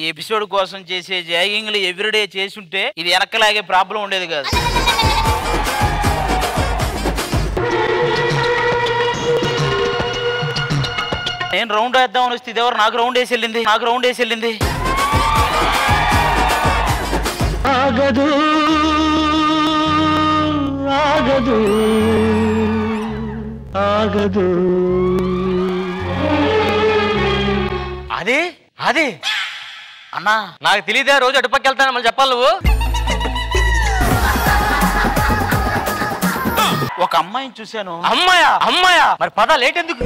Episode కోసం చేసే జాగింగ్లు everyday చేసుంటే ఇది వెనక్కలాగే ప్రాబ్లం ఉండేది కాదు నేను రౌండ్ వేద్దామని వస్తే ఇదెవరు నాకు రౌండ్ వేసి వెళ్ళింది నాకు రౌండ్ వేసి వెళ్ళింది ఆగదు ఆగదు ఆగదు అది అది అన్నా నాకు తెలియదే రోజు అటుపక్క వెళ్తాను మళ్ళీ చెప్పాలి నువ్వు ఒక అమ్మాయిని చూశాను అమ్మాయా అమ్మాయా మరి పద లేట్ ఎందుకు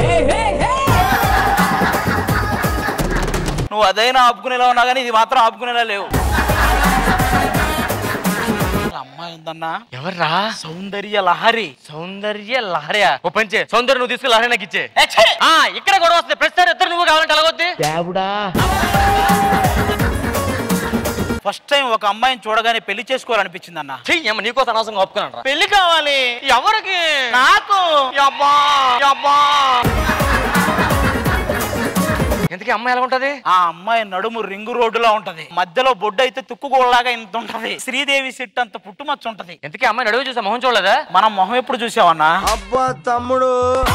నువ్వు అదైనా ఆపుకునేలా ఉన్నా కానీ ఇది మాత్రం ఆపుకునేలా లేవు ఆ అమ్మాయి ఉందన్నా ఎవర్రా సౌందర్య లహరి సౌందర్య లహరియా ఓ పంచే సౌందర్య నువ్వు తీసుకుని లహరి నాకు ఇచ్చే ఏ, ఛీ! ఆ ఇక్కడ గొడవ వస్తుంది ప్రస్తుతం ఇద్దరు నువ్వు కావాలంటే ఎలాగొద్ది దేవుడా ఫస్ట్ టైం ఒక అమ్మాయిని చూడగానే పెళ్లి చేసుకోవాలనిపించింది అన్న చెయ్యమ్మ నీకోసం అనవసరంగా ఒప్పుకున్నాను రా పెళ్లి కావాలి ఎవరికి నాకు యబ్బా యబ్బా ఎందుకు అమ్మాయి ఎలా ఉంటది ఆ అమ్మాయి నడుము రింగు రోడ్డులా ఉంటది మధ్యలో బొడ్డు అయితే తుక్కుగోళ్ళలాగా ఇంత ఉంటది శ్రీదేవి సిట్ అంత పుట్టుమచ్చ ఉంటది ఎందుకు అమ్మాయి నడువు చూసా మొహం చూడలేదా మనం మొహం ఎప్పుడు చూసావన్నా అబ్బా తమ్ముడు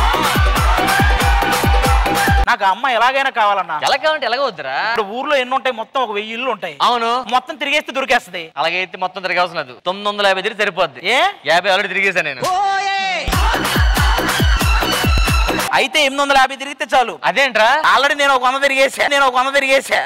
నాకు ఆ అమ్మాయి ఎలాగైనా కావాలన్నా ఎలా కావాలంటే ఎలాగ వద్దురా ఇప్పుడు ఊర్లో ఎన్ని ఉంటాయి మొత్తం ఒక వెయ్యి ఇల్లు ఉంటాయి అవును మొత్తం తిరిగేస్తే దొరికేస్తది అలాగైతే మొత్తం తిరగవలసిన లేదు తొమ్మిది వందల యాభై తిరిగి సరిపోద్ది ఏ యాభై ఆల్రెడీ తిరిగేసా నేను అయితే ఎనిమిది వందల యాభై తిరిగితే చాలు అదేంట్రా ఆల్రెడీ నేను ఒక వంద తిరిగేసా నేను ఒక వంద తిరిగేసా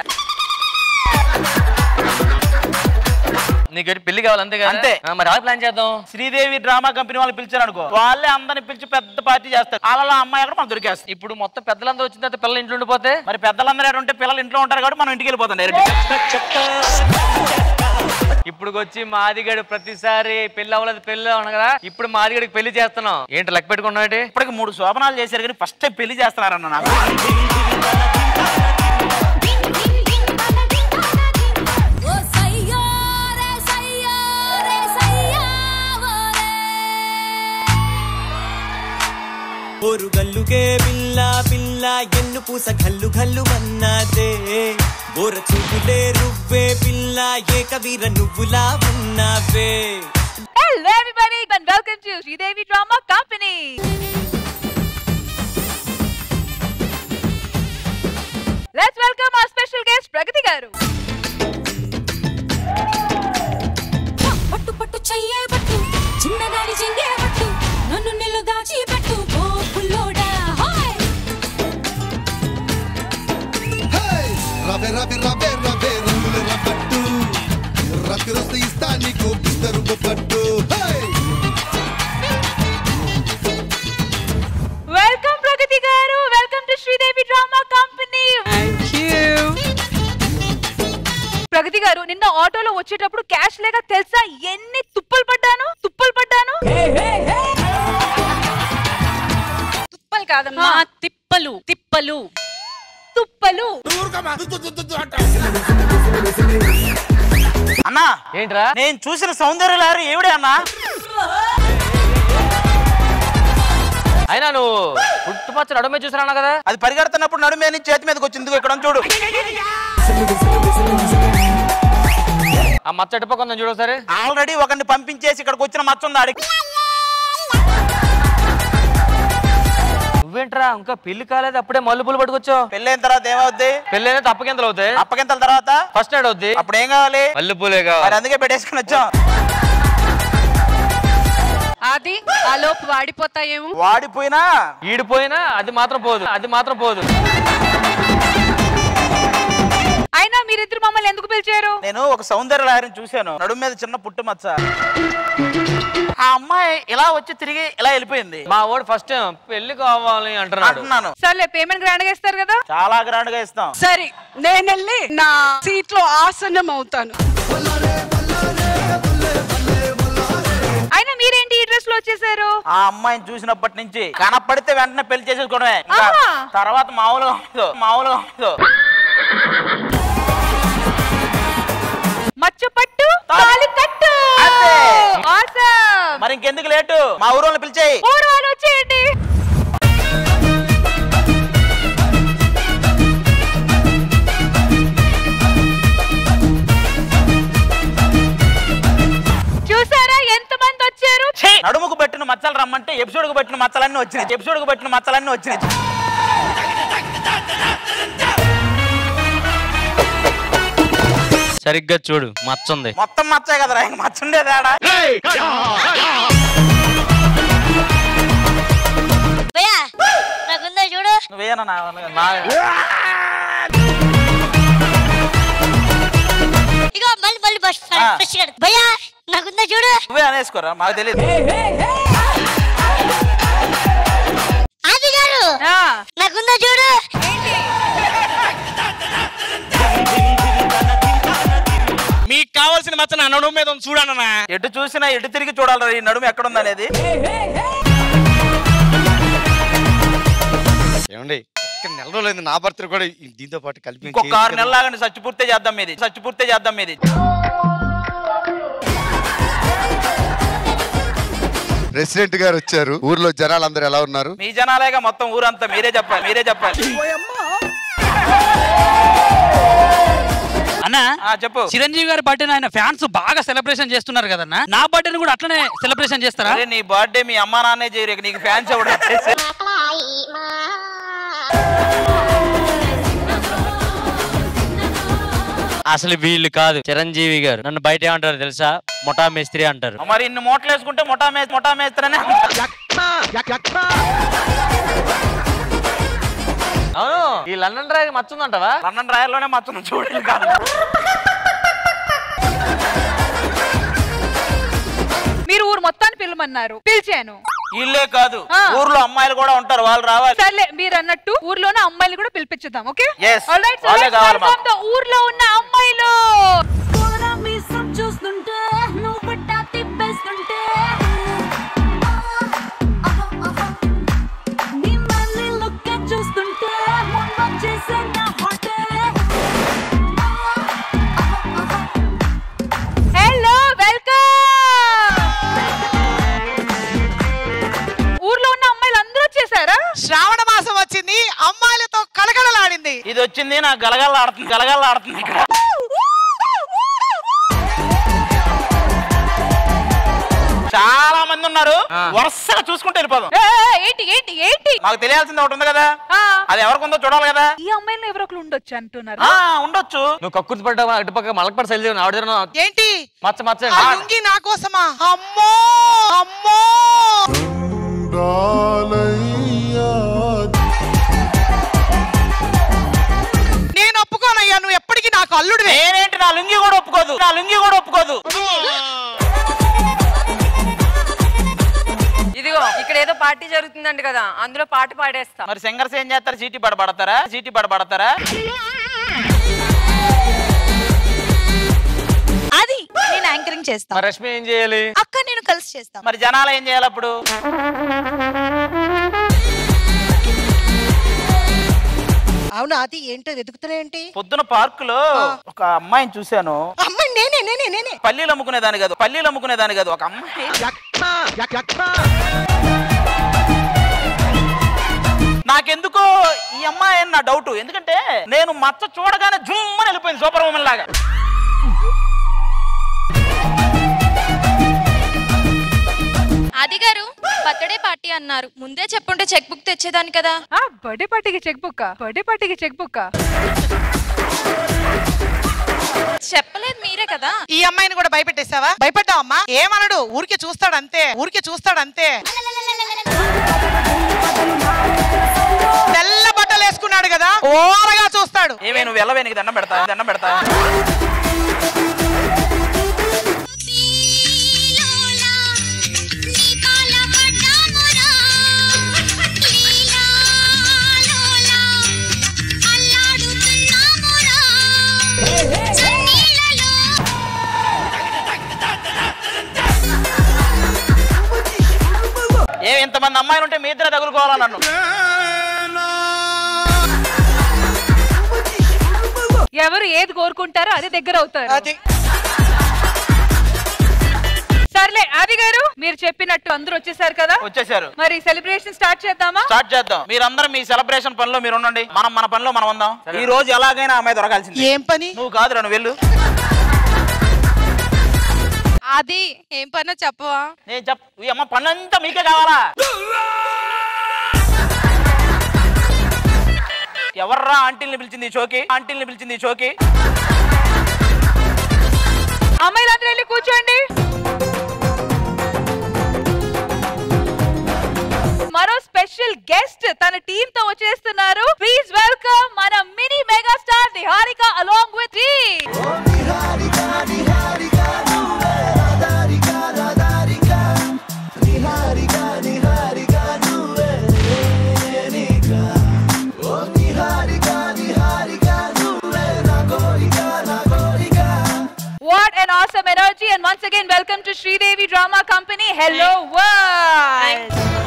నీకు ఎటు పెళ్లి కావాలి అంతే అంతే. మరి ఎలా ప్లాన్ చేద్దాం శ్రీదేవి డ్రామా కంపెనీ వాళ్ళు పిలిచారు అనుకో వాళ్ళే అందరిని పిలిచి పెద్ద పార్టీ చేస్తారు అలా అమ్మాయి అక్కడ మనం దొరికేస్తాం ఇప్పుడు మొత్తం పెద్దలందరూ వచ్చిన తర్వాత పిల్లలు ఇంట్లో ఉండిపోతే మరి పెద్దలందరూ ఎక్కడ ఉంటే పిల్లలు ఇంట్లో ఉంటారు కాబట్టి మనం ఇంటికి వెళ్ళిపోతాం డైరెక్ట్ ఇప్పుడు వచ్చి మాదిగడు ప్రతిసారి పెళ్లి అవ్వలేదు పెళ్లి అవ్వను కదా ఇప్పుడు మాదిగడికి పెళ్లి చేస్తున్నాం ఏంటి లెక్క పెట్టుకున్నాడు ఇప్పటికి మూడు శోభనాలు చేశారు కానీ ఫస్ట్ టైం పెళ్లి చేస్తున్నారన్న నాకు ఓ సయ్యారే సయ్యారే సయ్యావరే ஒரு గల్లుకే పిల్ల పిల్ల ఎన్ను పూస గల్లు గల్లు మన్నాదే ఓర చూపులే రువ్వే పిల్ల ఏక వీర నువ్వులా ఉన్నావే Hello everybody and welcome to Sridevi Drama Company. Let's welcome our special guest Pragati garu. పట్టు పట్టు చెయ్యే పట్టు చిన్నదాని చెంగే పట్టు నన్ను నిల్లు దాచి పెట్టు ఓ పుల్లోడా హాయ్ రవే రవే రవే రవే రంగుల రబ్బట్టు రక్తి రస్త ఇస్తా నీకు బిస్తరు పట్టు Welcome Pragati garu. Welcome to Sridevi Drama Company. ప్రగతి గారు నిన్న ఆటోలో వచ్చేటప్పుడు క్యాష్ లేక తెలుసా ఎన్ని తుప్పలు పడ్డాను తుప్పలు పడ్డాను తిప్పలు కాదమ్మా తిప్పలు తిప్పలు తుప్పలు అన్నా ఏంట్రా నేను చూసిన సౌందర్య లహరి ఏవిడే అన్నా అయినా నువ్వు పుట్టుపచ్చ నడుమే చూసినా కదా అది పరిగెడుతున్నప్పుడు నడుమే నుంచి చేతి మీదకి వచ్చింది ఇదిగో ఇక్కడ ఉంది చూడు ఆ మచ్చ అటుపక్క ఉందని చూడు ఒకసారి ఆల్రెడీ ఒకరిని పంపించేసి ఇక్కడికి వచ్చిన మచ్చ ఉంది ఆడికి నువ్వేంట్రా ఇంకా పెళ్లి కాలేదు అప్పుడే మల్లెపూలు పట్టుకొచ్చావు పెళ్ళైన తర్వాత ఏమవుద్ది పెళ్లి అయితే అప్పగింతలు అవుతాయి అప్పగింతల తర్వాత ఫస్ట్ నైట్ అవుద్ది అప్పుడు ఏం కావాలి మల్లెపూలే మరి కావాలి అందుకే పెట్టేసుకుని వచ్చాం అది ఆ లోపు వాడిపోతాయేమో వాడిపోయినా ఈడిపోయినా అది మాత్రం పోదు అది మాత్రం పోదు అయినా మీరిద్దరు మమ్మల్ని ఎందుకు పిలిచారు నేను ఒక సౌందర్య లహరిని చూశాను నడుము మీద చిన్న పుట్టు మచ్చ ఆ అమ్మాయి ఇలా వచ్చి తిరిగి ఇలా వెళ్ళిపోయింది మా వాడు ఫస్ట్ టైం పెళ్లి కావాలి అంటున్నాడు అంటున్నాను సర్లే పేమెంట్ గ్రాండ్ గా ఇస్తారు కదా చాలా గ్రాండ్ గా ఇస్తాం సరే నేను వెళ్ళి నా సీట్ లో ఆసనం అవుతాను అయినా మీరేంటి ఈ డ్రెస్ లో వచ్చేసారు ఆ అమ్మాయిని చూసినప్పటి నుంచి కనపడితే వెంటనే పెళ్లి చేసేసుకోవడమే ఇంకా ఆహా. తర్వాత మామూలుగా ఉండదు మామూలుగా ఉండదు మచ్చ పట్టు తాళి కట్టు అంతే. Awesome. మరి ఇంకెందుకు లేటు మా ఊరోళ్ళని పిలిచేయి పూర్వాలు వచ్చేయండి నడుముకు పట్టిన మచ్చలు రమ్మంటే ఎపిసోడ్ కు పట్టిన మచ్చలన్నీ వచ్చినాయి ఎపిసోడ్ కు పట్టిన మచ్చలన్నీ వచ్చినాయి సరిగ్గా చూడు మచ్చుంది మొత్తం మచ్చే కదరా ఇంక మచ్చ ఉండేదాడా భయ్యా నాకుందా చూడు నువ్వేనా నా నా ఇగో మళ్ళీ మళ్ళీ బస్ ఆ. ఫ్రెష్ గా భయ్యా నాకుందా చూడు నువ్వే అనేసుకోరా మాకు తెలియదు ఆది గారు ఆ, నాకుందా చూడు మీకు కావాల్సిన మచ్చ నా నడుము మీద ఉంది చూడన్నా ఎటు చూసినా ఎటు తిరిగి చూడాలి ఈ నడుము ఎక్కడుంది అనేది ఏమండి ఒక్క నెల రోజులైంది నా భర్త కూడా ఈ- దీంతో పాటు కలిపి ఇంకొక ఆరు నెలలు ఆగండి సచ్చిపూర్తి చేద్దాం మీది సచ్చిపూర్తి చేద్దాం మీది ప్రెసిడెంట్ గారు వచ్చారు ఊర్లో జనాలు అందరూ ఎలా ఉన్నారు మీ జనాలేగా మొత్తం ఊరంతా మీరే చెప్పాలి మీరే చెప్పాలి అన్న ఆ చెప్పు చిరంజీవి గారి బర్త్డే ఆయన ఫ్యాన్స్ బాగా సెలబ్రేషన్ చేస్తున్నారు కదన్న నా బర్త్డేని కూడా అట్లనే సెలబ్రేషన్ చేస్తారా అరే నీ బర్త్డే మీ అమ్మా నాన్నే చేయరు ఇక నీకు ఫ్యాన్స్ ఎవడు అసలు వీళ్ళు కాదు చిరంజీవి గారు నన్ను బయట ఏమంటారు తెలుసా ముఠా మేస్త్రి అంటారు మరి ఇన్ని మూటలు వేసుకుంటే ముఠా మే ముఠా మేస్తరనే అవును ఈ లండన్ డ్రైవ్ మచ్చుందంటవా లండన్ రాయల్లోనే మచ్చును చూడండి కాదు మీరు ఊరు మొత్తాన్ని పిలమన్నారు పిలిచాను ఇల్లే కాదు ఆ. ఊర్లో అమ్మాయిలు కూడా ఉంటారు వాళ్ళు రావాలి సర్లే మీరు అన్నట్టు ఊర్లోనే అమ్మాయిలు కూడా పిలిపించుదాం ఓకే Yes. Alright, so వాళ్ళే let's కావాలి welcome మాకు. the ఊర్లో ఉన్న అమ్మాయిలు చూస్తుంటే నువ్వు పట్టా తిప్పేస్తుంటే నీ మళ్ళీ లుక్ చూస్తుంటే ముందొచ్చేసే నా హాటే హలో వెల్కమ్ ఊర్లో ఉన్న అమ్మాయిలు అందరూ వచ్చేసారా శ్రావణ మాసం వచ్చింది అమ్మాయిలతో కలకలలాడింది ఇది వచ్చింది నాకు గలగల ఆడుతుంది గలగల ఆడుతుంది ఇక్కడ చాలా మంది ఉన్నారు వరుసగా చూసుకుంటూ వెళ్ళిపోదాం ఏ, ఏ, ఏంటి ఏంటి ఏంటి మాకు తెలియాల్సింది ఒకటి ఉంది కదా ఆ, అది ఎవరికి ఉందో చూడాలి కదా ఈ అమ్మాయిలు ఎవరో ఒకరు ఉండొచ్చు అంటున్నారు ఆ ఉండొచ్చు నువ్వు కక్కుర్తి పడ్డావా అటుపక్క మలకపడి శైలి ఆవిడ దగ్గర ఏంటి మచ్చ మచ్చ ఆ లుంగీ నా కోసమా అమ్మో అమ్మో నేను ఒప్పుకోనయ్యా నువ్వు ఎప్పటికీ నాకు అల్లుడివే నేనేంటి నా లుంగి కూడా ఒప్పుకోదు నా లుంగి కూడా ఒప్పుకోదు ఇదిగో ఇక్కడ ఏదో పార్టీ జరుగుతుందంట కదా అందులో పాట పాడేస్తా మరి సింగర్స్ ఏం చేస్తారు చీటీ పడబడతారా చీటీ పడబడతారా అది నేను యాంకరింగ్ చేస్తా మరి రష్మి ఏం చేయాలి అక్క నేను కలిసి చేస్తా మరి జనాలు ఏం చేయాలి అప్పుడు అవునా అది ఏంటో వెతుకుతున్నా ఏంటి పొద్దున పార్క్ లో ఒక అమ్మాయిని చూశాను అమ్మాయి నేనే నేనే నేనే పల్లీలు అమ్ముకునేదాని కాదు పల్లీలు అమ్ముకునేదాని కాదు ఒక అమ్మాయి నాకెందుకో ఈ అమ్మాయి అని నా డౌట్ ఎందుకంటే నేను మచ్చ చూడగానే జుమ్మని వెళ్ళిపోయింది సూపర్ ఉమెన్ లాగా అది గారు బర్త్డే పార్టీ అన్నారు ముందే చెప్పుంటే చెక్ బుక్ తెచ్చేదాన్ని కదా ఆ బర్త్డే పార్టీకి చెక్ బుక్ బర్త్డే పార్టీకి చెక్ బుక్ చెప్పలేదు మీరే కదా ఈ అమ్మాయిని కూడా భయపెట్టేశావా భయపడ్డావు అమ్మా ఏమనడు ఊరికే చూస్తాడు అంతే ఊరికే చూస్తాడు అంతే తెల్ల బట్టలు వేసుకున్నాడు కదా ఓరగా చూస్తాడు ఏమే నువ్వు వెళ్ళవే నీకు దండం పెడతా దండం పెడతా ఏమి ఇంతమంది అమ్మాయిలు ఉంటే మీ ఇద్దరే తగులుకోవాలా నన్ను ఎవరు ఏది కోరుకుంటారో అదే దగ్గర అవుతారు అది సర్లే ఆది గారు మీరు చెప్పినట్టు అందరూ వచ్చేసారు కదా వచ్చేసారు మరి సెలబ్రేషన్ స్టార్ట్ చేద్దామా స్టార్ట్ చేద్దాం మీరందరూ మీ సెలబ్రేషన్ పనిలో మీరు ఉండండి మనం మన పనిలో మనం ఉందాం ఈ రోజు ఎలాగైనా అమ్మాయి దొరకాల్సింది ఏం పని నువ్వు కాదు నువ్వు వెళ్ళు అది ఏం పనో చెప్పవా నేను చెప్ ఈ అమ్మ పనంతా మీకే కావాలా ఎవర్రా ఆంటీల్ని పిలిచింది ఈ షోకి ఆంటీల్ని పిలిచింది ఈ షోకి అమ్మాయిలందరూ వెళ్ళి కూర్చోండి మరో స్పెషల్ గెస్ట్ తన టీమ్ తో వచ్చేస్తున్నారు ప్లీజ్ వెల్కమ్ మన mini megastar Niharika along with What an awesome energy and once again welcome to Sridevi Drama Company. Hello world.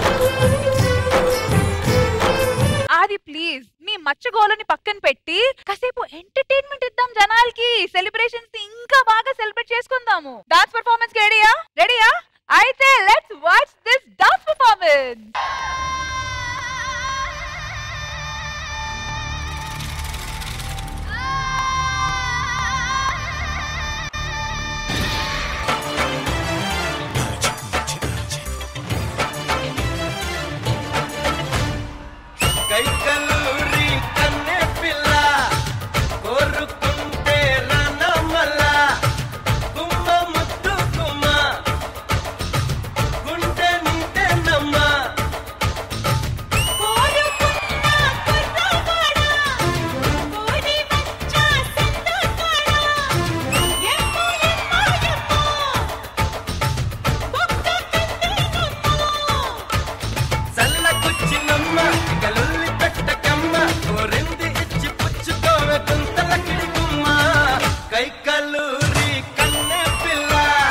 Aadi please మీ మచ్చగోలని పక్కన పెట్టి కాసేపు ఎంటర్టైన్మెంట్ ఇద్దాం జనాలకి సెలబ్రేషన్స్ ఇంకా బాగా సెలబ్రేట్ చేసుకుందాము డాన్స్ పర్ఫార్మెన్స్ రెడీయా రెడీయా అయితే let's watch this dance performance కైకలూరి కన్నె పిల్ల కోరుకుంటే రానమల్ల గుమ్మ ముద్దు గుమ్మ గుండె నిండెనమ్మ చల్లకొచ్చినమ్మ కలుల్లి పెట్టకమ్మ కోరింది ఇచ్చి పుచ్చుకోవే కుంతల కిడిగుమ్మ కైకలూరి కన్నె పిల్ల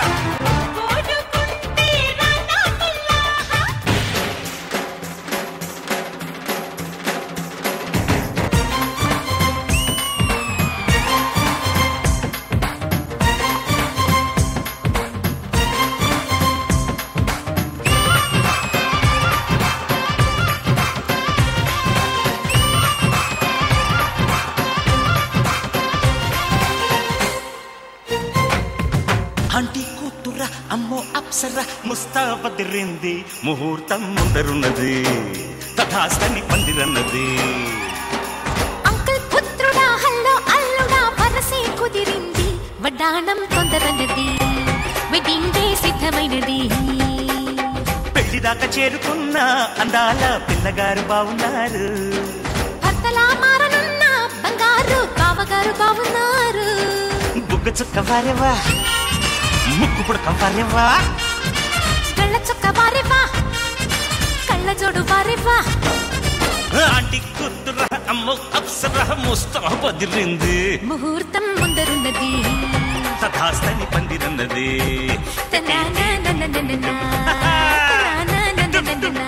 ఆంటీ కూతుర అమ్మో అప్సర ముస్తాబదిరింది ముహూర్తం ముందరున్నది తథాస్తని పందిరన్నది అంకుల్ పుత్రుడా హల్లో అల్లుడా వరసే కుదిరింది వడ్డాణం తొందరన్నది వెడ్డింగ్ డే సిద్ధమైనది పెళ్లిదాకా చేరుకున్న అందాల పిల్లగారు బాగున్నారు భర్తలా మారనున్న బంగారు బావగారు బావున్నారు బుగ్గ చుక్క వారేవా ముక్కు పుడక వారేవా కళ్ళ చుక్క వారేవా కళ్ళ జోడు వారేవా ఆంటీ కూతుర అమ్మో అప్సర ముస్తాబదిరింది ముహూర్తం ముందరున్నది తథాస్తని పందిరన్నది తనానానానానానా. తనానానానానానా.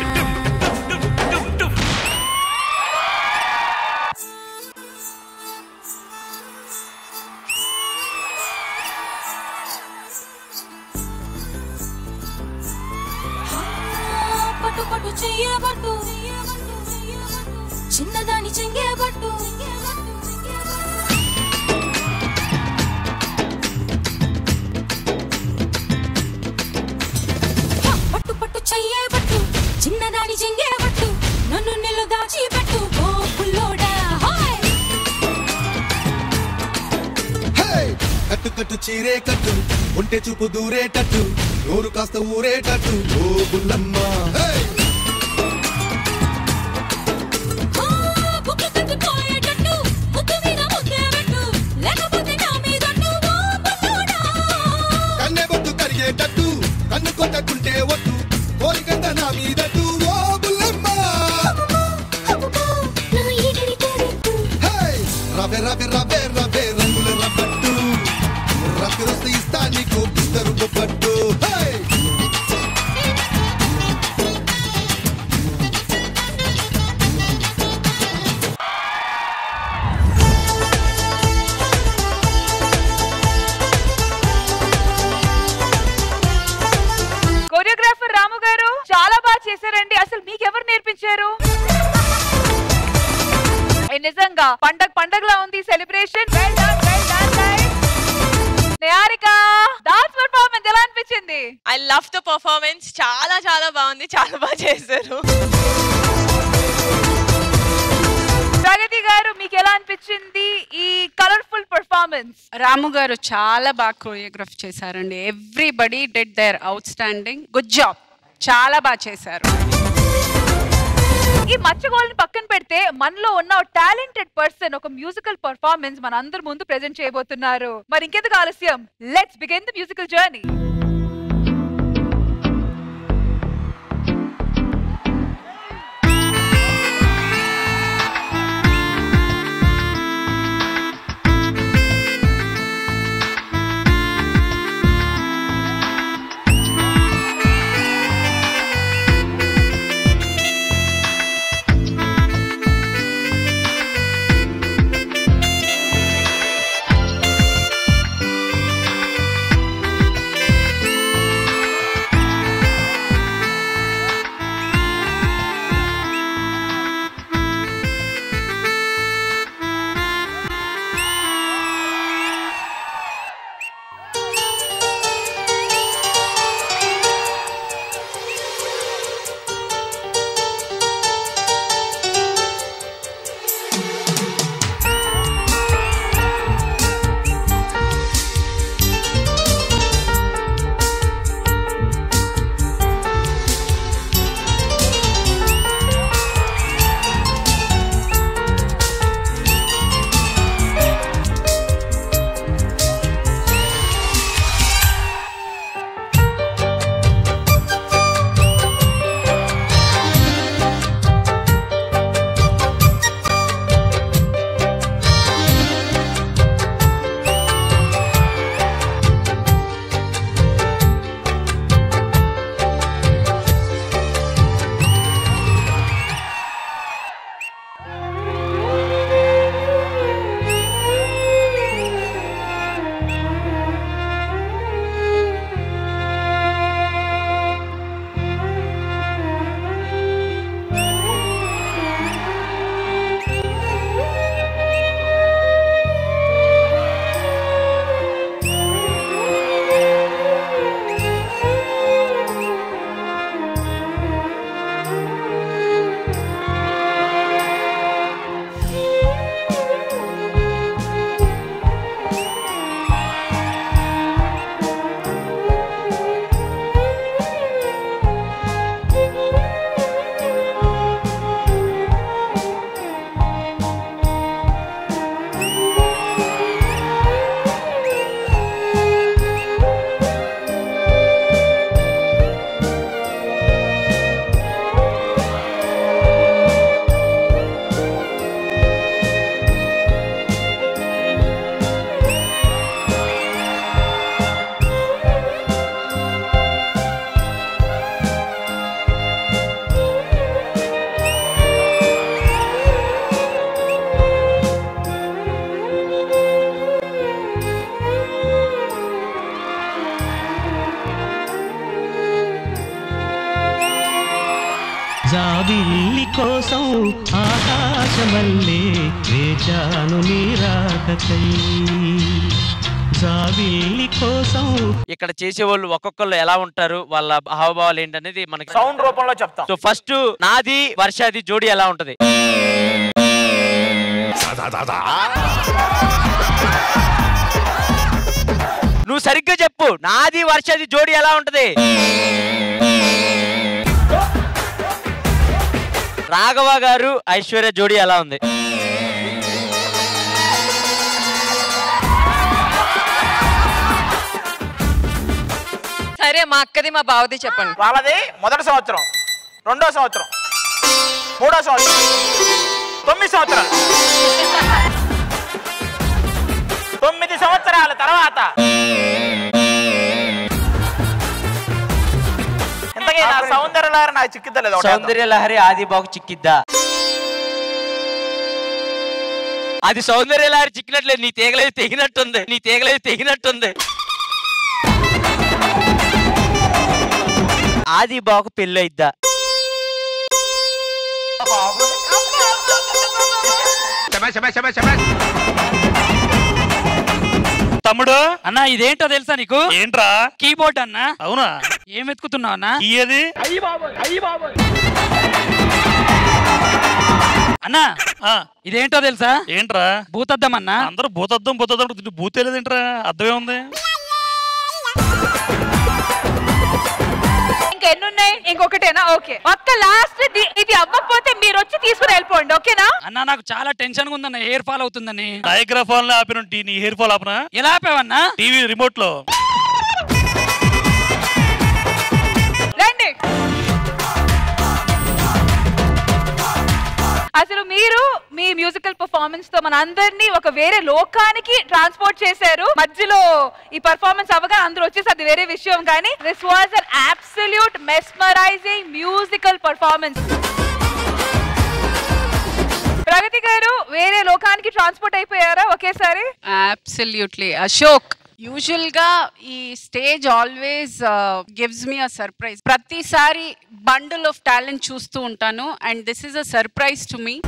పట్టు పట్టు చెయ్యబట్టు చిన్నదాని చెంగేబట్టు పట్టు పట్టు చెయ్యబట్టు చిన్నదాని చెంగేబట్టు నన్ను నిలు దాచి పెట్టు ఓ పుల్లోడా హాయ్ హే! కట్టు కట్టు చీరే కట్టు ఒంటె చూపు దూరేటట్టు నోరు కాస్త ఊరేటట్టు ఓ బుల్లమ్మ హే! బుక్కు కట్టుకోయేటట్టు ముద్దు మీద ముద్దే పెట్టు లేకపోతే నా మీదట్టు ఓ పుల్లోడా కన్నె బొట్టు కరిగేటట్టు కన్ను కొట్టకుంటే ఒట్టు కోరికంత నా మీదట్టు ఓ బుల్లమ్మ హే! రవె రవె రవె రవె రంగుల రబ్బట్టు రక్కి రొస్తే ఇస్తా నీకు బిస్తరు బొప్పట్టు హే! కొరియోగ్రాఫర్ రాము గారు చాలా బాగా చేశారండి అసలు మీకు ఎవరు నేర్పించారు ఏ నిజంగా పండగ పండగలా ఉంది సెలబ్రేషన్ నిహారిక డాన్స్ పర్ఫార్మెన్స్ ఎలా అనిపించింది ఐ లవ్ ద పర్ఫార్మెన్స్ చాలా చాలా బాగుంది చాలా బాగా చేశారు ప్రగతి గారు మీకు ఎలా అనిపించింది ఈ కలర్ఫుల్ పర్ఫార్మెన్స్ రాము గారు చాలా బాగా కొరియోగ్రఫ్ చేశారండి everybody did their outstanding good job చాలా బాగా చేశారు ఈ మచ్చగోల్ని పక్కన పెడితే మనలో ఉన్న టాలెంటెడ్ పర్సన్ ఒక మ్యూజికల్ పర్ఫార్మెన్స్ మన అందరి ముందు ప్రెజెంట్ చేయబోతున్నారు మరి ఇంకెందుకు ఆలస్యం let's begin the musical journey జాబిల్లి కోసం ఆకాశమల్లే వేచాను నీ రాకకై జాబిల్లి కోసం ఇక్కడ చేసేవాళ్ళు ఒక్కొక్కళ్ళు ఎలా ఉంటారు వాళ్ళ హావభావాలు ఏంటనేది మనకి సౌండ్ రూపంలో చెప్తాం సో ఫస్ట్ నాది వర్షాది జోడి ఎలా ఉంటది నువ్వు సరిగ్గా చెప్పు నాది వర్షాది జోడి ఎలా ఉంటది రాఘవ గారు ఐశ్వర్య జోడి ఎలా ఉంది సరే మా అక్కది మా బావది చెప్పండి వాళ్ళది మొదటి సంవత్సరం రెండో సంవత్సరం మూడో సంవత్సరం తొమ్మిది సంవత్సరాలు తొమ్మిది సంవత్సరాల తర్వాత ఇంతకీ నా సౌందర్యలారు నాకు చిక్కిద్దలేదు ఒకటే అర్థం. సౌందర్య లహరి ఆది బాగు చిక్కిద్దా అది సౌందర్య లహరి చిక్కినట్లేదు నీ తీగలేదు తెగినట్టుంది నీ తీగలేదు తెగినట్టుంది ఆది బాగు పెళ్ళి అయిద్దా తమ్ముడు అన్నా ఇదేంటో తెలుసా నీకు ఏంట్రా కీబోర్డ్ అన్నా అవునా ఏం వెతుకుతున్నావు అన్నా ఇయ్యేది అన్నా ఇదేంటో తెలుసా ఏంట్రా భూతద్దం అన్నా అందరూ భూతద్దం భూతద్దం భూతే లేదేంట్రా అర్థమే ఉంది ఇంకెన్నున్నాయి ఇంకొకటేనా ఓకే ఒక్క లాస్ట్ ఇది అవ్వకపోతే మీరు వచ్చి తీసుకుని వెళ్ళిపోండి ఓకేనా అన్నా నాకు చాలా టెన్షన్ ఉందన్న హెయిర్ ఫాల్ అవుతుందని డయాగ్రాఫాన్ లో ఆపిన టీ- నీ హెయిర్ ఫాల్ ఆపనా ఎలా ఆపావన్నా టీవీ రిమోట్ లో రండి అసలు మీరు మీ మ్యూజికల్ పర్ఫార్మెన్స్ తో మన అందరినీ ఒక వేరే లోకానికి ట్రాన్స్పోర్ట్ చేశారు మధ్యలో ఈ పర్ఫార్మెన్స్ అవగా అందరూ వచ్చేసి అది వేరే విషయం కానీ this was an absolute mesmerising musical performance Pragathi garu వేరే లోకానికి ట్రాన్స్పోర్ట్ అయిపోయారా ఒకేసారి అబ్సల్యూట్లీ అశోక్ యూజువల్ గా ఈ stage always gives me a surprise ప్రతిసారి బండిల్ ఆఫ్ టాలెంట్ చూస్తూ ఉంటాను and this is a surprise to me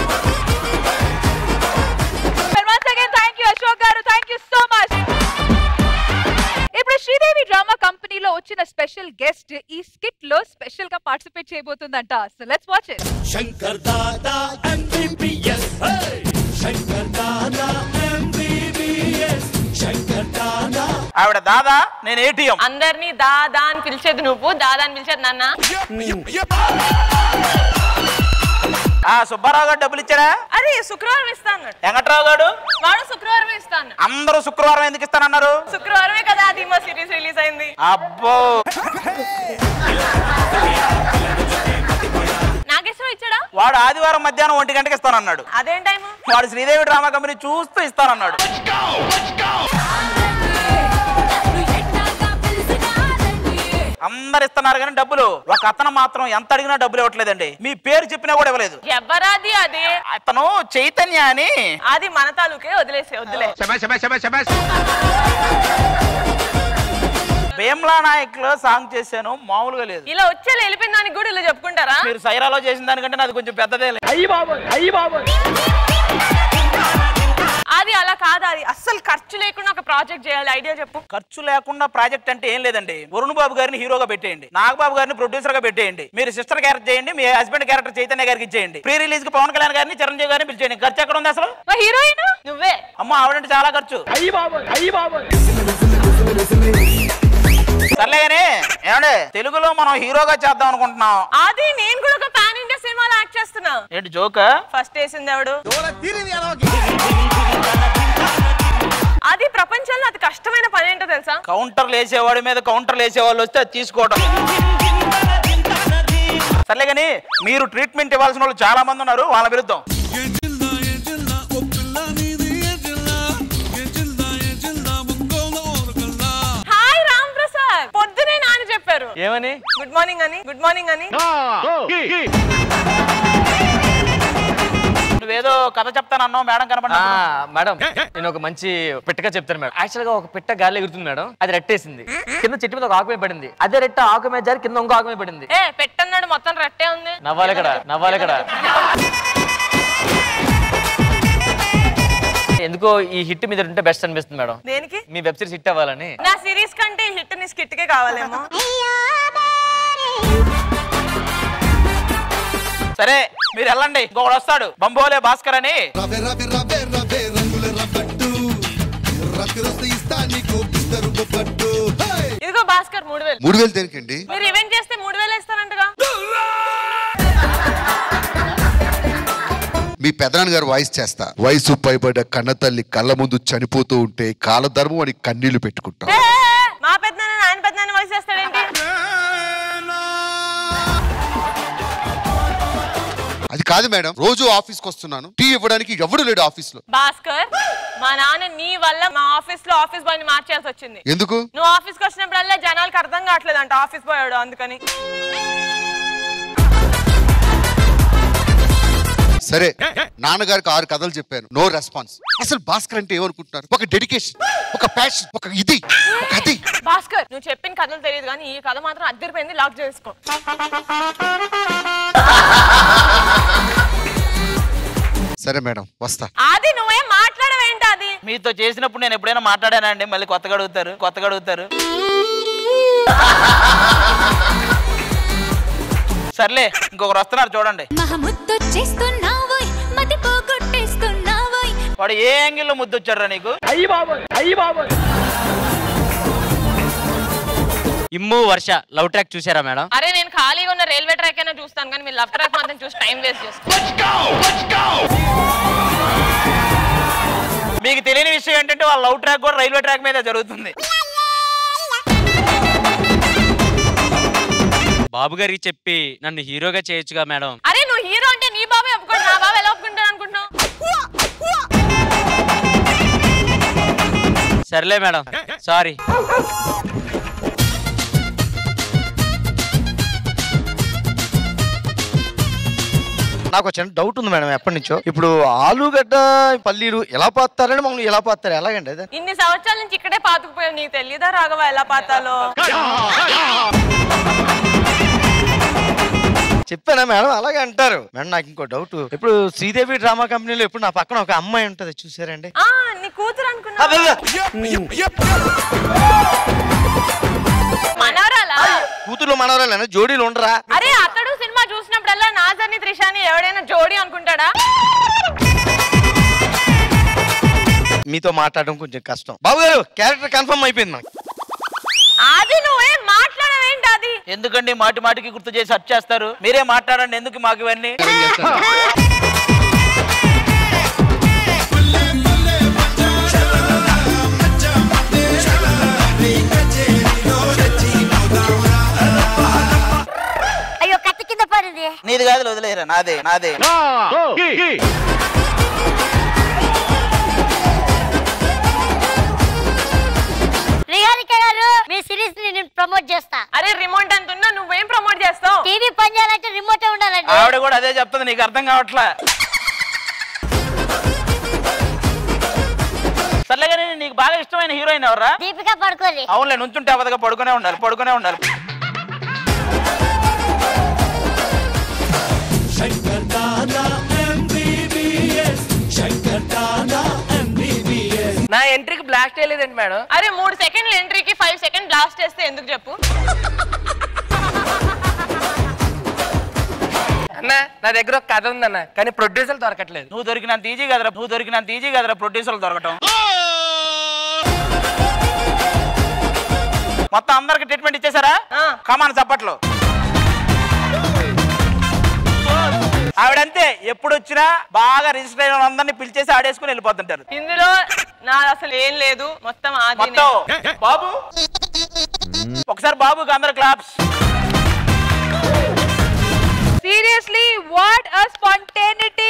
once again thank you Ashok garu thank you so much ఇప్పుడు శ్రీదేవి డ్రామా కంపెనీలో వచ్చిన స్పెషల్ గెస్ట్ ఈ స్కిట్ లో స్పెషల్ గా పార్టిసిపేట్ చేయబోతుందంట so let's watch it Shankar Dada MBBS Shankar Dada MBBS Shankar Dada ఆవిడ దాదా నేను ఏటీఎం అందరినీ దాదా అని పిలిచేది నువ్వు దాదా అని పిలిచేది నాన్న ఆ సుబ్బారావు గారు డబ్బులు ఇచ్చారా అరే శుక్రవారం ఇస్తాను వెంకట్రావు గారు వాడు శుక్రవారం ఇస్తాను అందరూ శుక్రవారం ఎందుకు ఇస్తానన్నారు శుక్రవారమే కదా అది మా సిరీస్ రిలీజ్ అయింది అబ్బో నాగేశ్వరం ఇచ్చాడా వాడు ఆదివారం మధ్యాహ్నం ఒంటి గంటకి ఇస్తానన్నాడు అదేం టైము వాడు శ్రీదేవి డ్రామా కంపెనీ చూస్తూ ఇస్తానన్నాడు అందరు ఇస్తున్నారు కానీ డబ్బులు ఒక అతను మాత్రం ఎంత అడిగినా డబ్బులు ఇవ్వట్లేదండి మీ పేరు చెప్పినా కూడా ఇవ్వలేదు ఎవరాది అది అతను చైతన్య అని అది మన తాలూకే వదిలేసే వదిలే భీమ్లా నాయక్ లో సాంగ్ చేశాను మామూలుగా లేదు ఇలా వచ్చే వెళ్ళిపోయిన దానికి కూడా ఇలా చెప్పుకుంటారా మీరు సైరాలో చేసిన దానికంటే నాది కొంచెం పెద్దదే అయ్యి బాబు అయ్యి బాబు అది అలా కాదు అది అస్సలు ఖర్చు లేకుండా ఒక ప్రాజెక్ట్ చేయాలి ఐడియా చెప్పు ఖర్చు లేకుండా ప్రాజెక్ట్ అంటే ఏం లేదండి వరుణ్ బాబు గారిని హీరోగా పెట్టేయండి నాగబాబు గారిని ప్రొడ్యూసర్ గా పెట్టేయండి మీరు సిస్టర్ క్యారెక్టర్ చేయండి మీ హస్బెండ్ క్యారెక్టర్ చైతన్య గారికి ఇచ్చేయండి ప్రీ రిలీజ్ కి పవన్ కళ్యాణ్ గారిని చిరంజీవి గారిని పిలిచేయండి ఖర్చు ఎక్కడ ఉంది అసలు హీరోయిన్ నువ్వే అమ్మ ఆవిడంటే చాలా ఖర్చు అయ్యి బాబు అయ్యి బాబు సర్లే కానీ ఏమండి తెలుగులో మనం హీరోగా చేద్దాం అనుకుంటున్నాం అది నేను కూడా ఒక పాన్ ఇండియా సినిమాలో యాక్ట్ చేస్తున్నా ఏంటి జోక్ ఫస్ట్ వేసింది ఎవడు అది ప్రపంచంలో అతి కష్టమైన పని ఏంటో తెలుసా కౌంటర్లు వేసేవాడి మీద కౌంటర్లు వేసేవాళ్ళు వస్తే అది తీసుకోవడం సర్లే కానీ మీరు ట్రీట్మెంట్ ఇవ్వాల్సిన వాళ్ళు చాలా మంది ఉన్నారు వాళ్ళ విరుద్ధం హాయ్ రామ్ ప్రసాద్ పొద్దునే నాన్న చెప్పారు ఏమని గుడ్ మార్నింగ్ అని గుడ్ మార్నింగ్ అని నువ్వేదో కథ చెప్తానన్నావు మేడం కనబడి మేడం నేను ఒక మంచి పిట్టగా చెప్తాను మేడం యాక్చువల్ గా ఒక పిట్ట గాలి ఎగురుతుంది మేడం అది రెట్టేసింది కింద చెట్టు మీద ఒక ఆకు మీద పడింది అదే రెట్ట ఆకు మీద జారి కింద ఇంకో ఆకు మీద పడింది ఏ పెట్టన్నాడు మొత్తం రట్టే ఉంది నవ్వాలి ఇక్కడ నవ్వాలి ఇక్కడ ఎందుకో ఈ హిట్ మీద ఉంటే బెస్ట్ అనిపిస్తుంది మేడం దేనికి మీ వెబ్ సిరీస్ హిట్ అవ్వాలని నా సిరీస్ కంటే హిట్ ని స్కిట్ కే కావాలేమో సరే మీరు వెళ్ళండి ఇంకొకడు వస్తాడు బంబోలే భాస్కర్ అని రవే రవే రవే రవే రంగుల రబ్బట్టు రక్తిరస్తే ఇస్తా నీకు బిస్తరు బొబ్బట్టు హే! ఇదిగో భాస్కర్ మూడు వేలు మూడు వేలు దేనికండి మీరు ఈవెంట్ చేస్తే మూడు వేలు ఇస్తారంటగా మీ పెదనాన్న గారు వాయిస్ చేస్తా వయసు పైబడ్డ కన్న తల్లి కళ్ళ ముందు చనిపోతూ ఉంటే కాలధర్మం అని కన్నీళ్లు పెట్టుకుంటాం ఏ, ఏ, ఏ, మా పెద్ద ఆయన పెద్ద వాయిస్ చేస్తాడేంటి అది కాదు మేడం రోజు ఆఫీస్కి వస్తున్నాను టీ ఇవ్వడానికి ఎవడు లేడు ఆఫీస్ లో భాస్కర్ మా నాన్న నీ వల్ల మా ఆఫీస్ లో ఆఫీస్ బాయ్ ని మార్చేయాల్సి వచ్చింది ఎందుకు నువ్వు ఆఫీస్ కి వచ్చినప్పుడల్లా జనాలకు అర్థం కావట్లేదు అంట ఆఫీస్ బాయ్ వాడు అందుకని సరే నాన్నగారికి ఆరు కథలు చెప్పాను నో రెస్పాన్స్ అసలు భాస్కర్ అంటే ఏమనుకుంటున్నారు ఒక డెడికేషన్ ఒక ప్యాషన్ ఒక ఇది ఒక అది భాస్కర్ నువ్వు చెప్పిన కథలు తెలియదు కానీ ఈ కథ మాత్రం అద్దరిపోయింది లాక్ చేసుకో సరే మేడం వస్తా అది నువ్వేం మాట్లాడవేంటి అది మీతో చేసినప్పుడు నేను ఎప్పుడైనా మాట్లాడానా అండి మళ్ళీ కొత్తగా అడుగుతారు కొత్తగా అడుగుతారు సర్లే ఇంకొకరు వస్తున్నారు చూడండి మహముద్దొచ్చేస్తున్నావోయ్ మతి పోగొట్టేస్తున్నావోయ్ వాడు ఏ యాంగిల్లో ముద్దు వచ్చారా నీకు అయ్యి బాబోయ్ అయ్యి బాబోయ్ ఇమ్ము వర్ష లవ్ ట్రాక్ చూసారా మేడం అరే నేను ఖాళీగా ఉన్న రైల్వే ట్రాక్ అయినా చూస్తాను కానీ మీరు లవ్ ట్రాక్ మాత్రం చూసి టైం వేస్ట్ చేస్తాను మీకు తెలియని విషయం ఏంటంటే వాళ్ళ లవ్ ట్రాక్ కూడా రైల్వే ట్రాక్ మీద జరుగుతుంది బాబు గారికి చెప్పి నన్ను హీరోగా చేయొచ్చుగా మేడం అరే నువ్వు హీరో అంటే నీ బాబే ఒప్పుకోండి నా బాబు ఎలా ఒప్పుకుంటాను అనుకుంటున్నావు సర్లే మేడం సారీ నాకు ఒక చిన్న డౌట్ ఉంది మేడం ఎప్పటి నుంచో ఇప్పుడు ఆలుగడ్డ పల్లీలు ఎలా పాతారని మమ్మల్ని ఎలా పాతారు ఎలాగండి అదే ఇన్ని సంవత్సరాల నుంచి ఇక్కడే పాతుకుపోయావు నీకు తెలియదా రాఘవ ఎలా పాతాలో చెప్పానా మేడం అలాగే అంటారు మేడం నాకు ఇంకో డౌట్ ఇప్పుడు శ్రీదేవి డ్రామా కంపెనీలో ఇప్పుడు నా పక్కన ఒక అమ్మాయి ఉంటది చూసారండి ఆ నీ కూతురు అనుకున్నా మనవరాలా కూతురు మనవరాలు జోడీలు ఉండరా అరే అతడు సినిమా చూసినప్పుడల్లా నాజర్ని త్రిషాని ఎవడైనా జోడి అనుకుంటాడా మీతో మాట్లాడడం కొంచెం కష్టం బాబు గారు క్యారెక్టర్ కన్ఫర్మ్ అయిపోయింది నాకు అది నువ్వేం మాట్లాడవేంటి అది ఎందుకండి మాటి మాటికి గుర్తు చేసి సెర్చ్ చేస్తారు మీరే మాట్లాడండి ఎందుకు మాకు ఇవన్నీ అయ్యో కత్తి కింద పడింది నీది కాదు వదిలేరా నాదే నాదే రిహారిక గారు మీ సిరీస్ ని నేను ప్రమోట్ చేస్తా అరే రిమోట్ అంత ఉన్నా నువ్వేం ప్రమోట్ చేస్తావు టీవీ పని చేయాలంటే రిమోట్ ఉండాలండి ఆవిడ కూడా అదే చెప్తుంది నీకు అర్థం కావట్లా సర్లే కానీ నీకు బాగా ఇష్టమైన హీరోయిన్ ఎవరా దీపిక పడుకోరి అవునులే నుంచుంటే అవదగా పడుకునే ఉండాలి పడుకునే ఉండాలి నా ఎంట్రీకి బ్లాస్ట్ చేయలేదండి మేడం అరే మూడు సెకండ్ల ఎంట్రీకి ఫైవ్ సెకండ్ బ్లాస్ట్ చేస్తే ఎందుకు చెప్పు అన్న నా దగ్గర ఒక కథ ఉందన్న కానీ ప్రొడ్యూసర్ దొరకట్లేదు నువ్వు దొరికినంత ఈజీ కదరా నువ్వు దొరికినంత ఈజీ కదరా ప్రొడ్యూసర్లు దొరకటం మొత్తం అందరికి ట్రీట్మెంట్ ఇచ్చేసారా కమాన్ చప్పట్లు ఆవిడంతే ఎప్పుడు వచ్చినా బాగా రిజిస్టర్ అయిన వాళ్ళందరినీ పిలిచేసి ఆడేసుకుని వెళ్ళిపోతుంటారు ఇందులో నాది అసలు ఏం లేదు మొత్తం ఆది మొత్తం బాబు ఒకసారి బాబుకి అందరు claps seriously what a spontaneity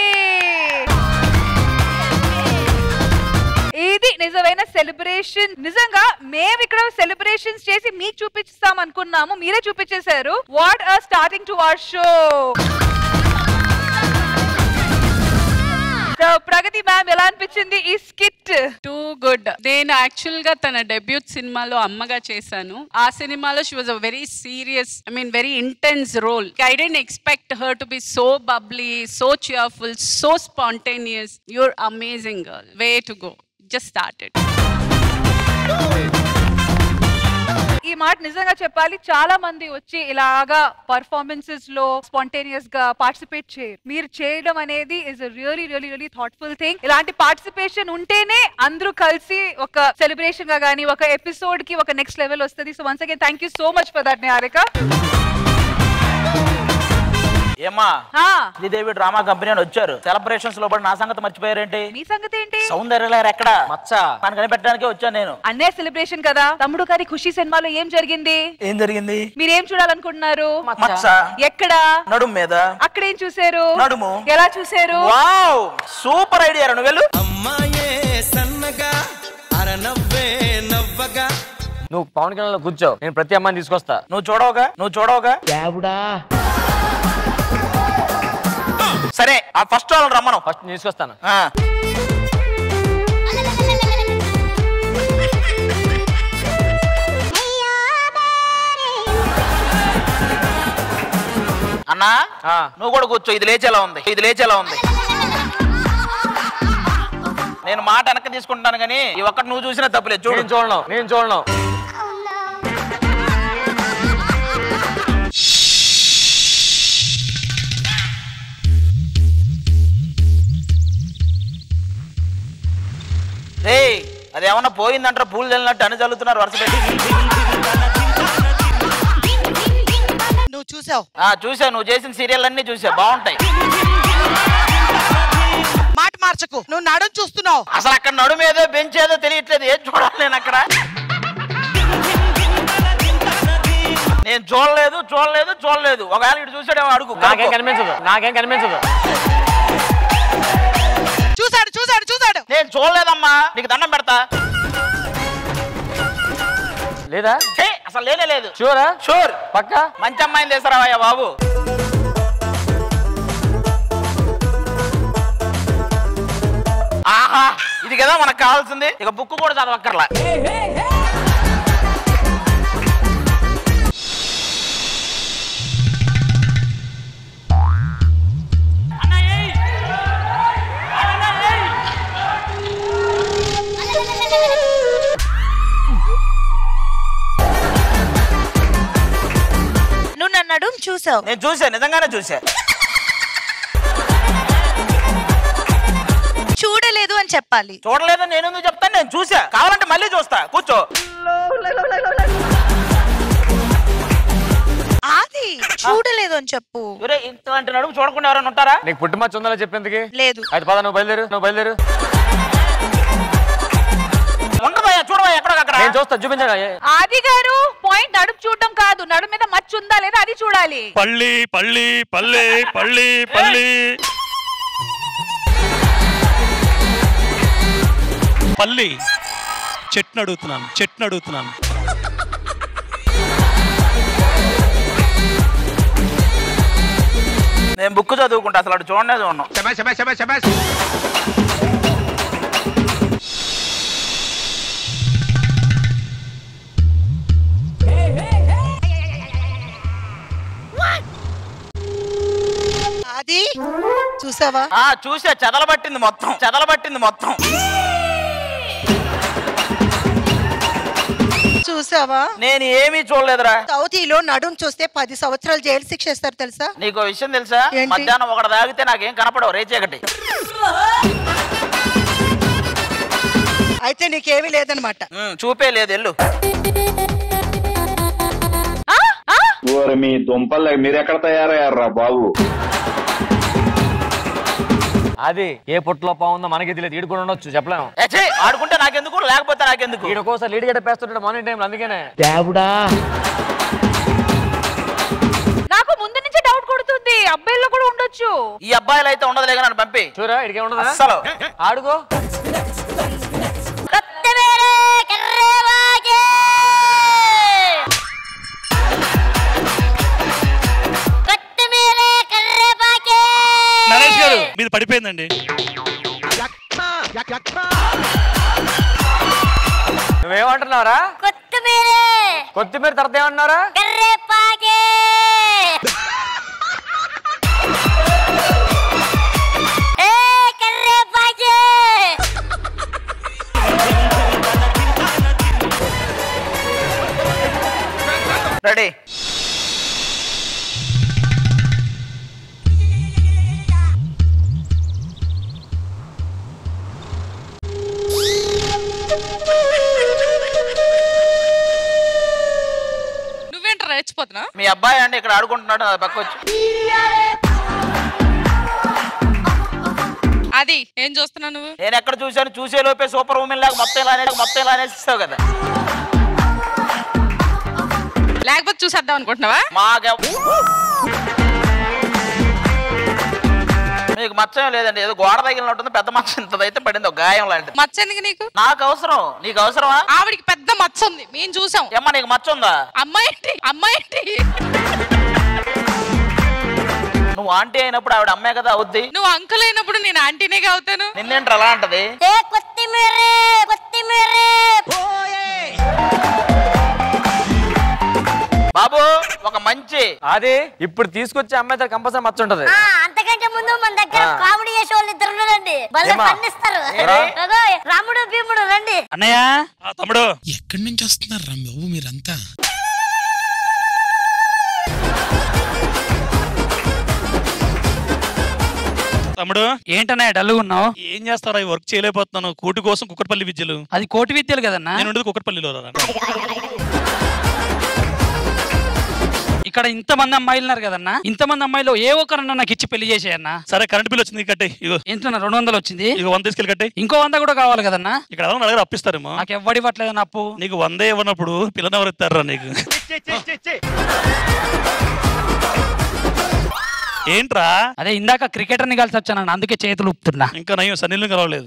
ఇది నిజమైన సెలబ్రేషన్ నిజంగా మేము ఇక్కడ సెలబ్రేషన్స్ చేసి మీకు చూపిస్తాం అనుకున్నాము మీరే చూపించేశారు what a starting to our show so Pragathi ma'am ఎలా అనిపించింది ఈ స్కిట్ టూ గుడ్ నేను యాక్చువల్ గా తన డెబ్యూట్ సినిమాలో అమ్మగా చేశాను ఆ సినిమాలో she was a very serious I mean very intense role I didn't expect her to be so bubbly so cheerful so spontaneous you're amazing girl way to go just started ఈ మాట నిజంగా చెప్పాలి చాలా మంది వచ్చి ఇలాగా పర్ఫార్మెన్సెస్ లో spontaneous గా పార్టిసిపేట్ చేయరు మీరు చేయడం అనేది is really really really thoughtful thing ఇలాంటి పార్టిసిపేషన్ ఉంటేనే అందరూ కలిసి ఒక సెలబ్రేషన్ గా గానీ ఒక ఎపిసోడ్ కి ఒక నెక్స్ట్ లెవెల్ వస్తుంది so once again thank you so much for that Niharika ఏమ్మా ఆ, శ్రీదేవి డ్రామా కంపెనీ అని వచ్చారు సెలబ్రేషన్స్ లో పడి నా సంగతి మర్చిపోయారేంటి మీ సంగతి ఏంటి సౌందర్య ఎక్కడ మచ్చ మన కనిపెట్టడానికే వచ్చాను నేను అన్నయ్య సెలబ్రేషన్ కదా తమ్ముడు గారి ఖుషి సినిమాలో ఏం జరిగింది ఏం జరిగింది మీరేం చూడాలనుకుంటున్నారు మచ్చ. ఎక్కడ నడుము మీద అక్కడ ఏం చూసారు నడుము. ఎలా చూసారు వావ్ సూపర్ ఐడియా నువ్వు వెళ్ళు అమ్మాయే సన్నగా అరనవ్వే నవ్వగా నువ్వు పవన్ కళ్యాణ్ లో కూర్చో నేను ప్రతి అమ్మాయిని తీసుకొస్తా నువ్వు చూడవుగా నువ్వు చూడవుగా సరే ఆ ఫస్ట్ వాళ్ళని రమ్మను ఫస్ట్ తీసుకొస్తాను ఆ. అన్నా నువ్వు కూడా కూర్చో ఇది లేచేలా ఉంది ఇది లేచేలా ఉంది నేను మాట వెనక్కి తీసుకుంటాను కానీ ఈ ఒక్కటి నువ్వు చూసినా తప్పులేదు చూడు నేను చూడను నేను చూడను రే అది ఏమన్నా పోయిందంటారా పూలు చల్లినట్టు అని చల్లుతున్నారు వరుస పెట్టి నువ్వు చూసావు ఆ చూసా నువ్వు చేసిన సీరియల్ అన్ని చూసా బాగుంటాయి మాట మార్చకు నువ్వు నడుం చూస్తున్నావు అసలు అక్కడ నడుము ఏదో బెంచ్ ఏదో తెలియట్లేదు ఏం చూడాలి నేను అక్కడ నేను చూడలేదు చూడలేదు చూడలేదు ఒకవేళ ఇటు చూసాడేమో అడుగు నాకేం కనిపించదు నాకేం కనిపించదు చూసాడు చూసాడు చూసాడు నేను చూడలేదమ్మా నీకు దండం పెడతా లేదా ఛీ, అసలు లేనే లేదు షూరా షూర్ పక్క మంచి అమ్మాయిని తెస్తారావయ్యా బాబు ఆహా ఇది కదా మనకు కావాల్సింది ఇక బుక్ కూడా చదవక్కర్లా నువ్వు నన్ను నడుము చూసావు నేను చూసా నిజంగానే చూసా చూడలేదు అని చెప్పాలి చూడలేదని నేను ఎందుకు చెప్తాను నేను చూసా కావాలంటే మళ్ళీ చూస్తా కూర్చో ఆది చూడలేదు అని చెప్పు ఒరే ఇంతలాంటి నడుము చూడకుండా ఎవరైనా ఉంటారా నీకు పుట్టుమచ్చ ఉందా చెప్పేందుకు లేదు అయితే పద నువ్వు బయలుదేరు నువ్వు బయలుదేరు ఉండదయ్యా చూడవా ఎక్కడో నేను చూస్తా చూపించండి ఆది గారు పాయింట్ నడుపు చూడడం కాదు నడుము మీద మచ్చ ఉందా లేదా అది చూడాలి పల్లి పల్లి పల్లి పల్లి పల్లి పల్లి చెట్టును అడుగుతున్నాను చెట్టును అడుగుతున్నాను నేను బుక్ చదువుకుంటా అసలు అటు చూడనే చూడను అది చూసావా ఆ చూసా చెదలబట్టింది మొత్తం చెదలబట్టింది మొత్తం చూసావా నేను ఏమీ చూడలేదురా సౌదీలో నడుం చూస్తే పది సంవత్సరాలు జైలు శిక్ష ఇస్తారు తెలుసా నీకు విషయం తెలుసా ఏంటి? మధ్యాహ్నం ఒకటి తాగితే నాకేం కనపడవు రేచేకటి అయితే నీకేమీ లేదనమాట చూపే లేదు ఎల్లు ఓరి మీ దుంపలు మీరెక్కడ తయారయ్యారా బాబు అది ఏ పుట్టలో బాగుందో మనకి తెలియదు ఈడు కూడా ఉండొచ్చు చెప్పలేము ఏ ఛీ, ఆడుకుంటే నాకెందుకు లేకపోతే నాకెందుకు ఈడు ఒక్కోసారి లీడ్ గడ్డ పేస్తుంటాడు మార్నింగ్ టైంలో అందుకనే దేవుడా నాకు ముందు నుంచి డౌట్ కొడుతుంది అబ్బాయిల్లో కూడా ఉండొచ్చు ఈ అబ్బాయిలు అయితే ఉండదులే కానీ నన్ను పంపి చూరా ఇడికే ఉండదా అస్సలు ఆడుకో నరేష్ గారు మీది పడిపోయిందండి నువ్వేమంటున్నావురా కొత్తిమీరే కొత్తిమీర తర్వాత ఏమన్నారా కర్రేపాకే ఏ కర్రేపాకే రెడీ నువ్వేంట్రా రెచ్చిపోతున్నా మీ అబ్బాయి అండి ఇక్కడ ఆడుకుంటున్నాడు నా పక్క వచ్చి అది ఏం చూస్తున్నావు నువ్వు నేను ఎక్కడ చూశాను చూసే లోపే సూపర్ ఉమెన్ లాగా మొత్తం ఇలానే మొత్తం ఇలానే ఇస్తావు కదా లేకపోతే చూసేద్దాం అనుకుంటున్నావా మాకే మీకు మచ్చం లేదండి ఏదో గోడ తగిలినట్టుంది పెద్ద మచ్చ ఇంతదైతే పడింది ఒక గాయం లాంటిది మచ్చ ఎందుకు నీకు నాకు అవసరం నీకు అవసరమా ఆవిడికి పెద్ద మచ్చ ఉంది మేము చూసాం ఏమ్మా నీకు మచ్చ ఉందా అమ్మాయి ఏంటి అమ్మాయి ఏంటి నువ్వు ఆంటీ అయినప్పుడు ఆవిడ అమ్మాయి కదా అవుద్ది నువ్వు అంకుల్ అయినప్పుడు నేను ఆంటీనేగా అవుతాను నిన్నేంటి అలా అంటది ఏ కొత్తిమీరే కొత్తిమీరే బాబు ఒక మంచి అది ఇప్పుడు తీసుకొచ్చే అమ్మాయి దగ్గర కంపల్సరీ మచ్చ ఉంటది ఆ, అంతకంటే ముందు మన దగ్గర ఆ. కామెడీ చేసే వాళ్ళు ఇద్దరు ఉన్నారండి భలే ఏమా? పండిస్తారు ఏరా? అగో, రాముడు భీముడు రండి అన్నయ్య తమ్ముడు ఎక్కడి నుంచి వస్తున్నారు రా బాబు మీరంతా తమ్ముడు ఏంటన్నయ్య డల్గా ఉన్నావు ఏం చేస్తారా ఈ వర్క్ చేయలేకపోతున్నాను కూటి కోసం కుక్కట్పల్లి విద్యలు అది కోటి విద్యలు కదన్నా నేను ఉండేది కుక్కట్పల్లిలో రా. ఇక్కడ ఇంతమంది అమ్మాయిలు ఉన్నారు కదన్నా ఇంతమంది అమ్మాయిలు ఏ ఒక్కరన్నా నాకు ఇచ్చి పెళ్లి చేసేయన్నా సరే కరెంట్ బిల్ వచ్చింది కట్టే ఇగో ఎంత రెండు వందలు వచ్చింది ఇక వంద తీసుకెళ్ళి కట్టే ఇంకో వంద కూడా కావాలి కదన్నా ఇక్కడ ఎవరైనా అడగారు అప్పిస్తారేమో నాకు ఎవ్వడి ఇవ్వట్లేదు నా అప్పు నీకు వందే ఇవ్వనప్పుడు పిల్లని ఎవరు ఇస్తారా నీకు ఏంట్రా అదే ఇందాక క్రికెటర్ ని కలిసి వచ్చాను అందుకే చేతులు ఊపుతున్నా ఇంకా నయ్యం సన్నీళ్ళు కలవలేదు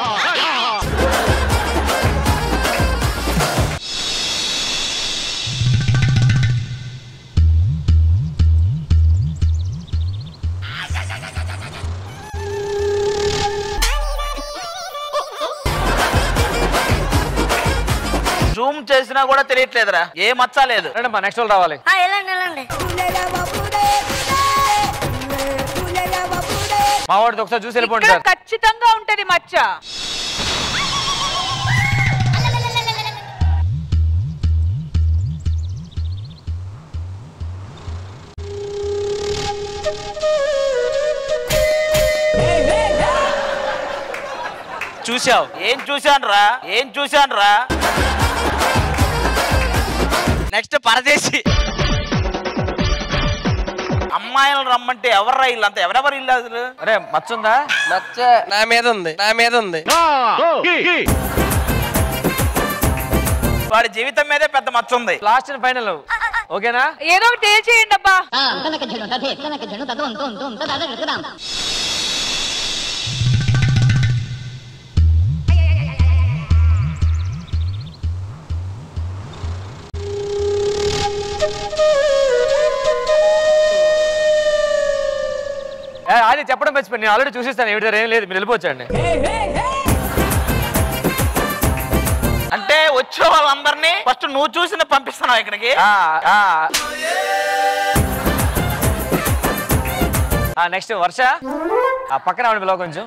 జూమ్ చేసినా కూడా తెలియట్లేదురా ఏ మచ్చ లేదు నెక్స్ట్ వాళ్ళు రావాలి ఆ, వెళ్ళండి వెళ్ళండి మా వాడికి ఒకసారి చూసి వెళ్ళిపోండి ఇక్కడ సార్ ఖచ్చితంగా ఉంటది మచ్చ చూసావు ఏం చూశాను రా ఏం చూశాను రా నెక్స్ట్ పరదేశి అమ్మాయిలను రమ్మంటే ఎవర్రా ఇల్లు అంత ఎవరెవరు ఇల్లు అసలు అరే మచ్చ ఉందా మచ్చ నా మీద ఉంది నా మీద ఉంది వాడి జీవితం మీదే పెద్ద మచ్చ ఉంది లాస్ట్ అండ్ ఫైనల్ ఓకేనా ఏదో ఒకటి తేల్చేయండి అబ్బా ఏ, అది చెప్పడం మర్చిపోయి నేను ఆల్రెడీ చూసిస్తాను ఏమిటి దగ్గర ఏం లేదు మీరు వెళ్ళిపోవచ్చండి అంటే వచ్చే వాళ్ళందరినీ ఫస్ట్ నువ్వు చూసిన పంపిస్తున్నావు ఇక్కడికి నెక్స్ట్ వర్ష ఆ పక్కన ఆవిడ పిలవ కొంచెం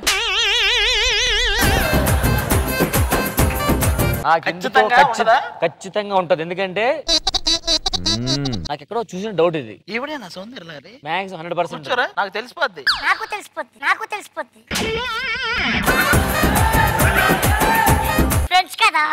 ఆ, కిందతో ఖచ్చితంగా ఖచ్చి- ఉండదా? ఖచ్చితంగా ఉంటది ఎందుకంటే నాకు ఎక్కడో చూసిన డౌట్ ఇది ఈవిడేనా సౌందర్య మ్యాక్స్ హండ్రెడ్ పర్సెంట్ కూర్చోరా నాకు తెలిసిపోద్ది నాకు తెలిసిపోద్ది నాకు తెలిసిపోద్ది ఫ్రెండ్స్ కదా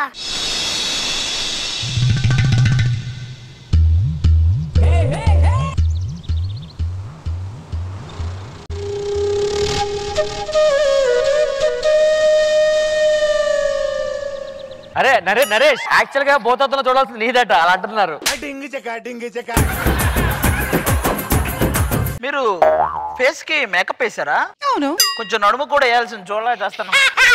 అరే నరే నరేష్ యాక్చువల్ గా బోతత్తులో చూడాల్సింది నీదట అలా అంటున్నారు మీరు ఫేస్ కి మేకప్ వేసారా అవును కొంచెం నడుము కూడా వేయాల్సింది చూడలే చేస్తాను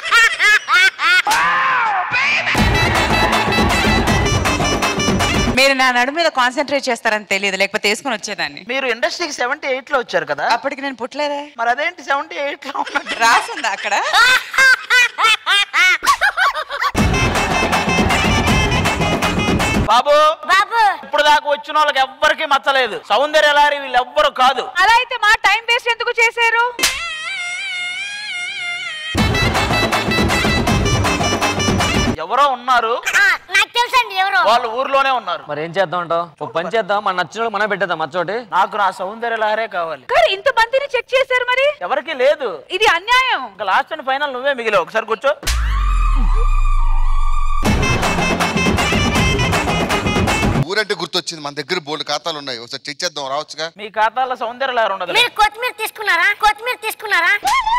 మీరు నా నడు మీద కాన్సన్ట్రేట్ చేస్తారని తెలియదు లేకపోతే వేసుకుని వచ్చేదాన్ని మీరు ఇండస్ట్రీకి సెవెంటీ ఎయిట్ లో వచ్చారు కదా అప్పటికి నేను పుట్టలేదే మరి అదేంటి సెవెంటీ ఎయిట్ లో ఉన్నట్టు రాసిందా అక్కడ బాబు బాబు ఇప్పుడు దాకా వచ్చిన వాళ్ళకి ఎవ్వరికి మచ్చలేదు సౌందర్య లారీ వీళ్ళు ఎవ్వరు కాదు అలా అయితే మా టైం వేస్ట్ ఎందుకు చేశారు ఎవరో ఉన్నారు నాకు తెలుసండి ఎవరు వాళ్ళు ఊర్లోనే ఉన్నారు మరి ఏం చేద్దాం అంటావు ఒక పని చేద్దాం మన నచ్చిన వాళ్ళకి మనం పెట్టేద్దాం మచ్చోటి నాకు నా సౌందర్య లహరే కావాలి కానీ ఇంత మందిని చెక్ చేశారు మరి ఎవరికి లేదు ఇది అన్యాయం ఇంకా లాస్ట్ అండ్ ఫైనల్ నువ్వే మిగిలావు ఒకసారి కూర్చో ఊరంటే గుర్తొచ్చింది మన దగ్గర బోల్డ్ ఖాతాలు ఉన్నాయి ఒకసారి చెక్ చేద్దాం రావచ్చుగా మీ ఖాతాలో సౌందర్య లహరి ఉండదు మీరు కొత్తిమీర తీసుకున్నారా కొత్తిమీర తీసుకున్నారా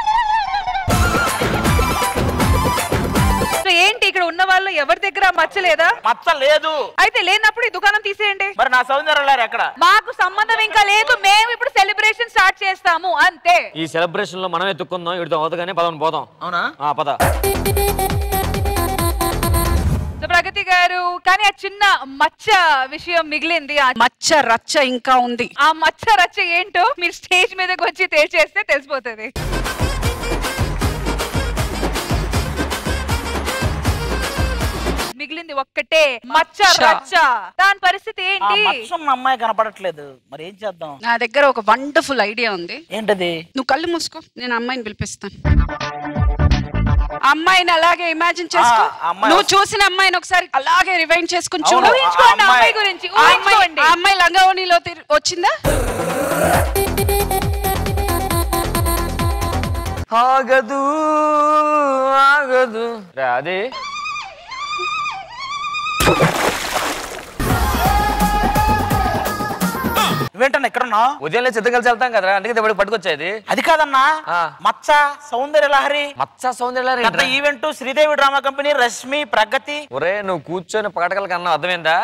సో ఏంటి ఇక్కడ ఉన్న వాళ్ళు ఎవరి దగ్గర మచ్చ లేదా మచ్చ లేదు అయితే లేనప్పుడు ఈ దుకాణం తీసేయండి మరి నా సౌందర్య లహరి ఎక్కడ మాకు సంబంధం ఇంకా లేదు మేము ఇప్పుడు సెలబ్రేషన్ స్టార్ట్ చేస్తాము అంతే ఈ సెలబ్రేషన్ లో మనం ఎత్తుక్కుందాం వీడితో అవుతుందని పదం పోదాం అవునా ఆ, పద సో ప్రగతి గారు కానీ ఆ చిన్న మచ్చ విషయం మిగిలింది ఆ మచ్చ రచ్చ ఇంకా ఉంది ఆ మచ్చ రచ్చ ఏంటో మీరు స్టేజ్ మీదకి వచ్చి తేల్చేస్తే తెలిసిపోతుంది మిగిలింది ఒక్కటే మచ్చ మచ్చ. రచ్చ దాని పరిస్థితి ఆ ఏంటి మత్స్యం అమ్మాయి కనపడట్లేదు మరి ఏం చేద్దాం నా దగ్గర ఒక వండర్ఫుల్ ఐడియా ఉంది ఏంటది నువ్వు కళ్ళు మూసుకో నేను అమ్మాయిని పిలిపిస్తాను అమ్మాయిని అలాగే ఇమాజిన్ చేసుకో ఆ, అమ్మాయి నువ్వు వస్తు- చూసిన అమ్మాయిని ఒకసారి అలాగే రివైండ్ చేసుకుని అవును, చూడు ఆ ఊహించుకోండి అమ్మాయి- అమ్మాయి గురించి, ఆ అమ్మాయి ఊహించుకోండి. ఆ అమ్మాయి లంగావణిలో తిరి- వచ్చిందా ఆగదు ఆగదు రే, అది నువ్వేంటన్నా ఎక్కడున్నా ఉదయం లేచి ఇద్దరు కలిసి వెళ్తాం కదా అందుకే దెబ్బకి పట్టుకొచ్చేది అది కాదన్నా మచ్చ సౌందర్య లహరి మచ్చ సౌందర్య పెద్ద event Sridevi drama company Rashmi Pragathi ఒరే నువ్వు కూర్చొని పకటకల కన్నా అర్థమైందా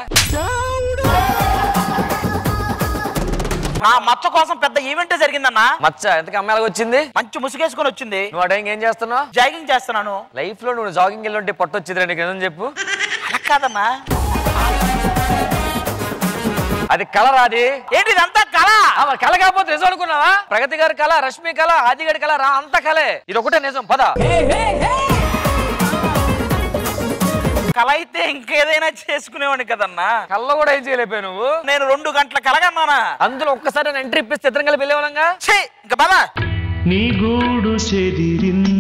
నా మచ్చ కోసం పెద్ద ఈవెంట్ జరిగిందన్నా మచ్చ ఎంతకి అమ్మాయిలకు వచ్చింది మంచి ముసుగేసుకొని వచ్చింది నువ్వు ఆ టైంకి ఏం చేస్తున్నావు జాగింగ్ చేస్తున్నాను లైఫ్ లో నువ్వు జాగింగ్ వెళ్ళి ఉంటే పట్టు వచ్చింది నీకు ఏదని చెప్పు అలా కాదన్నా అది కళ రాది ఏంటి ఇదంతా కళ ఆ, మరి కళ కాకపోతే నిజం అనుకున్నావా ప్రగతి గారి కళ రష్మి కళ ఆదిగడి కళ రా అంత కళే ఇది ఒకటే నిజం పద కళ అయితే ఇంకేదైనా చేసుకునేవాడిని కదన్నా కళ్ళ కూడా ఏం చేయలేకపోయావు నువ్వు నేను రెండు గంటల కలగన్నానా అందులో ఒక్కసారి ఎంట్రీ ఇప్పిస్తే ఇద్దరం కలిపి వెళ్ళేవాళ్ళంగా ఇంకా బాబా నీ గూడు చెదిరింది